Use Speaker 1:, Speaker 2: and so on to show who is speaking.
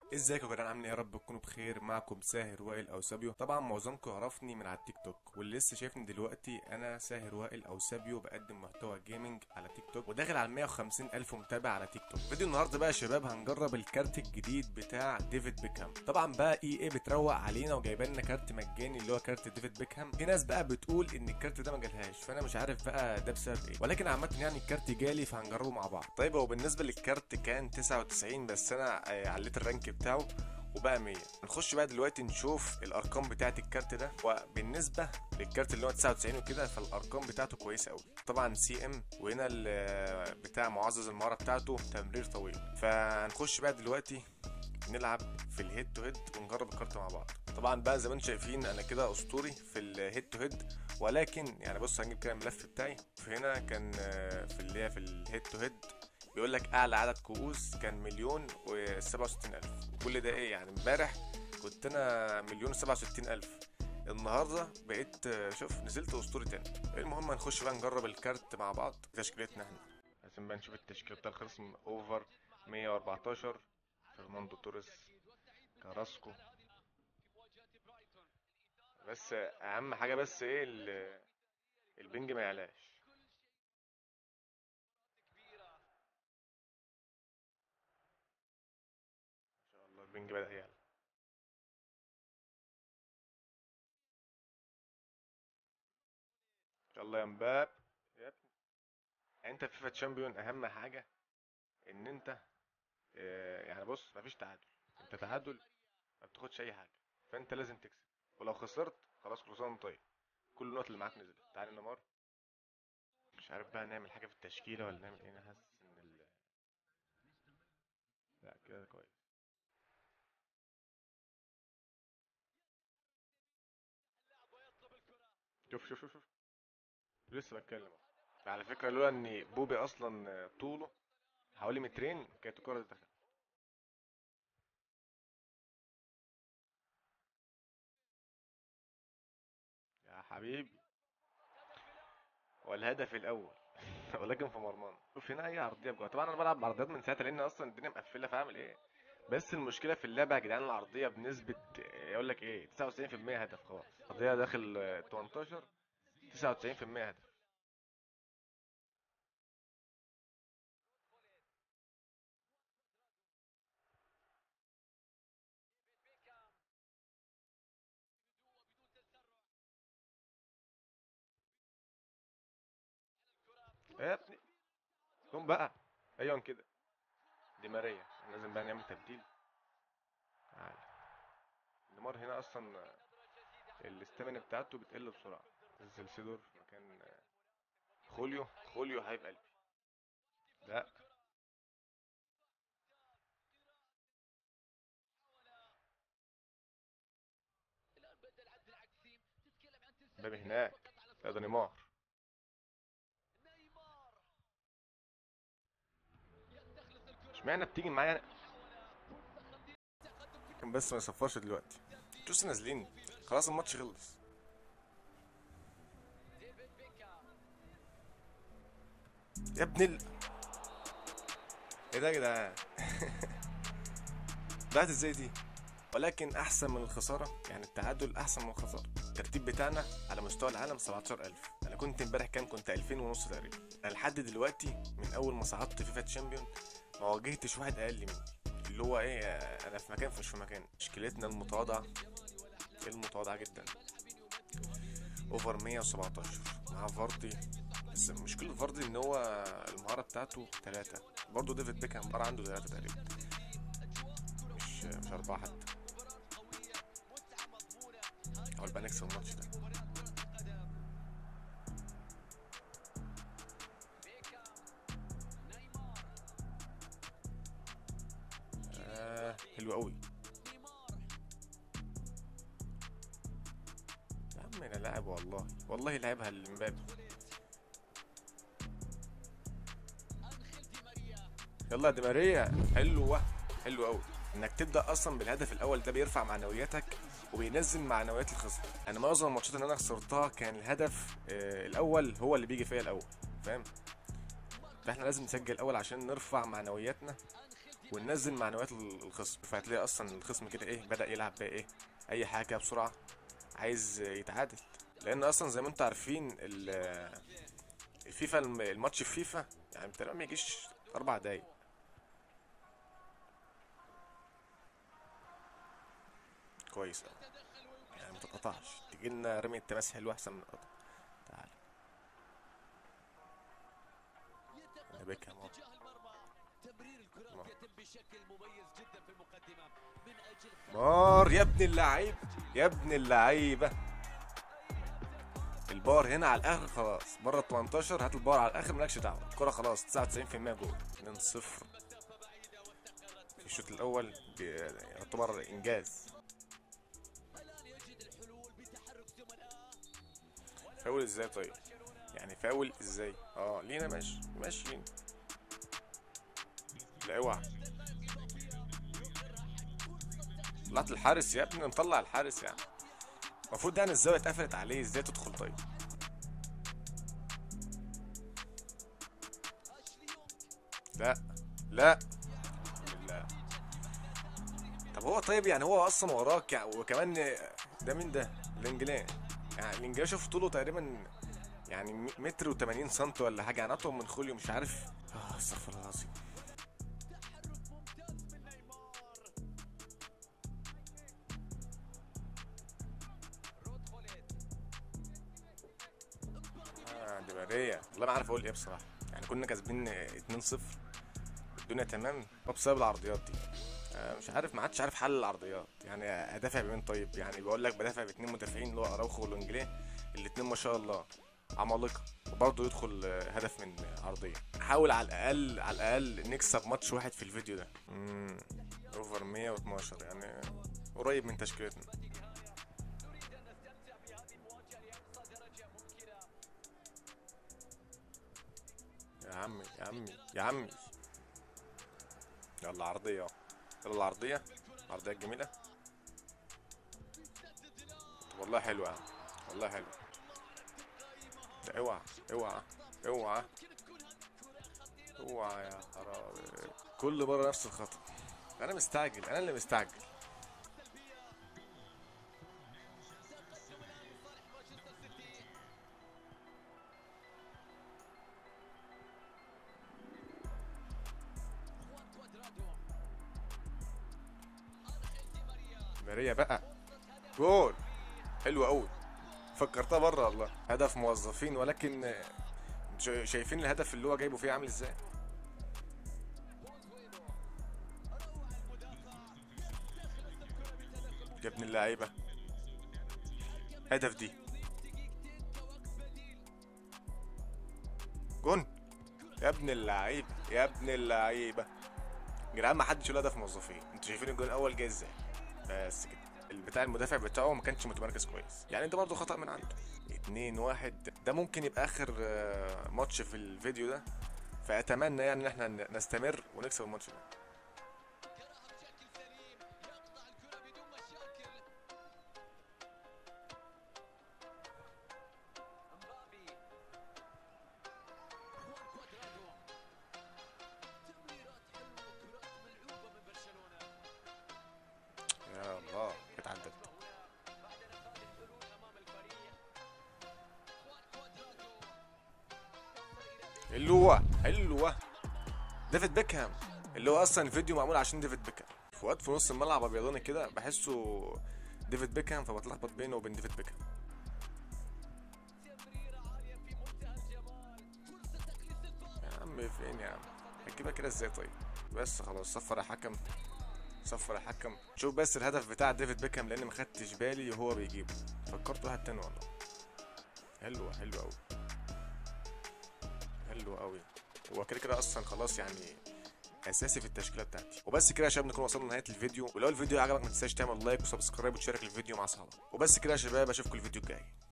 Speaker 1: ازيكم يا جدعان عاملين ايه يا رب تكونوا بخير معكم ساهر وائل او سابيو طبعا معظمكم عرفني من على التيك توك واللي لسه شايفني دلوقتي انا ساهر وائل او سابيو بقدم محتوى جيمنج على تيك توك وداخل على 150 الف متابع على تيك توك فيديو النهارده بقى يا شباب هنجرب الكارت الجديد بتاع ديفيد بيكهام طبعا بقى اي اي بتروق علينا وجايبه لنا كارت مجاني اللي هو كارت ديفيد بيكهام في ناس بقى بتقول ان الكارت ده ما جالهاش فانا مش عارف بقى ده بسبب ايه ولكن عامه يعني الكارت جالي فهنجربه مع بعض طيب هو بالنسبه للكارت كان 99 بس انا آه، عليت الرانك بتاعه وبقى 100 نخش بقى دلوقتي نشوف الارقام بتاعه الكارت ده وبالنسبه للكارت اللي هو 99 وكده فالارقام بتاعته كويسه قوي طبعا سي ام وهنا ال- بتاع معزز المهاره بتاعته تمرير طويل فهنخش بقى دلوقتي نلعب في الهيد تو هيد ونجرب الكارت مع بعض طبعا بقى زي ما انتم شايفين انا كده اسطوري في الهيد تو هيد ولكن يعني بص هنجيب كده الملف بتاعي فهنا كان آه، في اللي هي في الهيد تو هيد بيقول لك اعلى عدد كؤوس كان مليون و67 الف كل ده ايه يعني امبارح كنت انا مليون و67 الف النهارده بقيت آه، شوف نزلت اسطوري تاني المهم هنخش بقى نجرب الكارت مع بعض تشكيلتنا احنا لازم بقى نشوف التشكيله بتاع الخصم اوفر 114 فرناندو توريس كاراسكو بس اهم حاجه بس ايه ال- البنج ما يعلاش ان شاء الله البنج بدأ يعلى ان شاء الله يا مباب يا ابني انت في فيفا تشامبيون اهم حاجه ان انت آه، يعني بص مفيش تعادل انت تعادل ما بتاخدش اي حاجه فانت لازم تكسب ولو خسرت خلاص كل سنه وانت طيب كل النقط اللي معاك نزلت تعالى نمر مش عارف بقى نعمل حاجه في التشكيله ولا نعمل ايه انا حاسس ان ال... لا كده كويس شوف شوف شوف شوف لسه بتكلم اهو على فكره لولا ان بوبي اصلا طوله حوالي مترين كانت الكره دي دخلت يا حبيبي والهدف الاول ولكن في مرمانا شوف هنا اي عرضيه بجد طبعا انا بلعب بعرضيات من ساعتها لان اصلا الدنيا مقفله فاعمل ايه بس المشكله في اللعبه يا جدعان العرضيه بنسبه يقول لك ايه 99% هدف خلاص عرضيه داخل آه، 18 99% هدف إيه يا ابني قوم بقى ايوه كده دي ماريا إحنا لازم بقى نعمل تبديل تعالى نيمار هنا اصلا آه، الاستامينا بتاعته بتقل بسرعه نزل سيدور في مكان آه، خوليو خوليو حبيب قلبي لا مبابي هناك لا ده نيمار اشمعنى بتيجي معايا كان بس ما يصفرش دلوقتي انتوا لسه نازلين خلاص الماتش خلص يا ابن ال ايه ده يا جدعان ضاعت ازاي دي ولكن احسن من الخساره يعني التعادل احسن من الخساره الترتيب بتاعنا على مستوى العالم 17000 انا كنت امبارح كام كنت 2000 ونص تقريبا أنا لحد دلوقتي من اول ما صعدت فيفا تشامبيون ما واجهتش واحد اقل مني اللي هو ايه آه، انا في مكان مش في مكان مشكلتنا المتواضعه المتواضعه جدا اوفر 117 مع فاردي بس مشكلة فاردي ان هو المهارة بتاعته ثلاثة برضه ديفيد بيكهام المهارة عنده ثلاثة تقريبا مش مش أربعة حتى حاول بقى نكسب الماتش ده آه حلو قوي يا عم انا لاعب والله والله لعبها لمبابي يلا يا دي ماريا حلوه حلو قوي انك تبدا اصلا بالهدف الاول ده بيرفع معنوياتك وبينزل معنويات الخصم انا معظم الماتشات اللي انا خسرتها كان الهدف آه الاول هو اللي بيجي فيا الاول فاهم فاحنا لازم نسجل الاول عشان نرفع معنوياتنا وننزل معنويات ال- الخصم فهتلاقي اصلا الخصم كده ايه بدا يلعب بقى ايه اي حاجه كده بسرعه عايز يتعادل لان اصلا زي ما انتم عارفين ال- الفيفا الم- الماتش في فيفا يعني تقريبا ما يجيش اربع دقايق كويس أوي. يعني ما تتقطعش تجي لنا رمية تماس حلوه احسن من القطع تعال يا بيكهام أهو.
Speaker 2: تمرير الكرات يتم بشكل مميز جدا في المقدمة من أجل
Speaker 1: بار يا ابن اللعيب يا ابن اللعيبه البار هنا على الاخر خلاص بره ال 18 هات البار على الاخر مالكش دعوه الكره خلاص 99% جول 2 0 في الشوط الاول بي- يعتبر انجاز
Speaker 2: الآن يجد الحلول بتحرك زملائه
Speaker 1: فاول ازاي طيب يعني فاول ازاي اه لينا ماشي ماشيين لا اوعى طلعت الحارس يا ابني مطلع الحارس يعني المفروض يعني الزاويه اتقفلت عليه ازاي تدخل طيب لا لا لا طب هو طيب يعني هو اصلا وراك يعني وكمان ده مين ده الانجليز يعني الانجليز شوف طوله تقريبا يعني م- متر و80 سم ولا حاجه يعني اطول من خوليو مش عارف اه استغفر الله العظيم اه دي بريه والله ما عارف اقول ايه بصراحه يعني كنا كاسبين 2-0 الدنيا تمام وبسبب العرضيات دي آه مش عارف ما عادش عارف حل العرضيات يعني ادافع بمين طيب يعني بقول لك بدافع باثنين مدافعين اللي هو اراوخو والانجليه الاثنين ما شاء الله عمالقه وبرضه يدخل آه، هدف من آه، عرضيه نحاول على الاقل على الاقل نكسب ماتش واحد في الفيديو ده امم اوفر 112 يعني قريب من تشكيلتنا يا عمي يا عمي يا عمي يلا عرضية يلا العرضية العرضية الجميلة طب والله حلوة يا عم. والله حلوة ده اوعى اوعى اوعى اوعى يا حرام كل مرة نفس الخطأ انا مستعجل انا اللي مستعجل ماريا بقى جول حلو قوي فكرتها بره والله هدف موظفين ولكن آه، شا- شايفين الهدف اللي هو جايبه فيه عامل ازاي يا ابن اللعيبه هدف دي جون يا ابن اللعيبه يا ابن اللعيبه يا جدعان ما حدش يقول هدف موظفين انتوا شايفين الجون الاول جاي ازاي بس كده البتاع المدافع بتاعه ما كانش متمركز كويس يعني ده برضه خطأ من عنده اتنين واحد ده ممكن يبقى اخر آه، ماتش في الفيديو ده فاتمنى يعني ان احنا ن- نستمر ونكسب الماتش ده يا الله اتعدت حلوة حلوة ديفيد بيكهام اللي هو اصلا الفيديو معمول عشان ديفيد بيكهام فؤاد في نص الملعب ابيضاني كده بحسه ديفيد بيكهام فبتلخبط بينه وبين ديفيد بيكهام يا عم فين يا عم هتجيبها كده ازاي طيب بس خلاص صفر يا حكم صفر يا حكم شوف بس الهدف بتاع ديفيد بيكهام لان ما خدتش بالي وهو بيجيبه فكرت واحد تاني والله حلوة حلوة قوي حلو قوي هو كده كده اصلا خلاص يعني اساسي في التشكيله بتاعتي وبس كده يا شباب نكون وصلنا لنهايه الفيديو ولو الفيديو عجبك ما تنساش تعمل لايك وسبسكرايب وتشارك الفيديو مع اصحابك وبس كده يا شباب اشوفكم الفيديو الجاي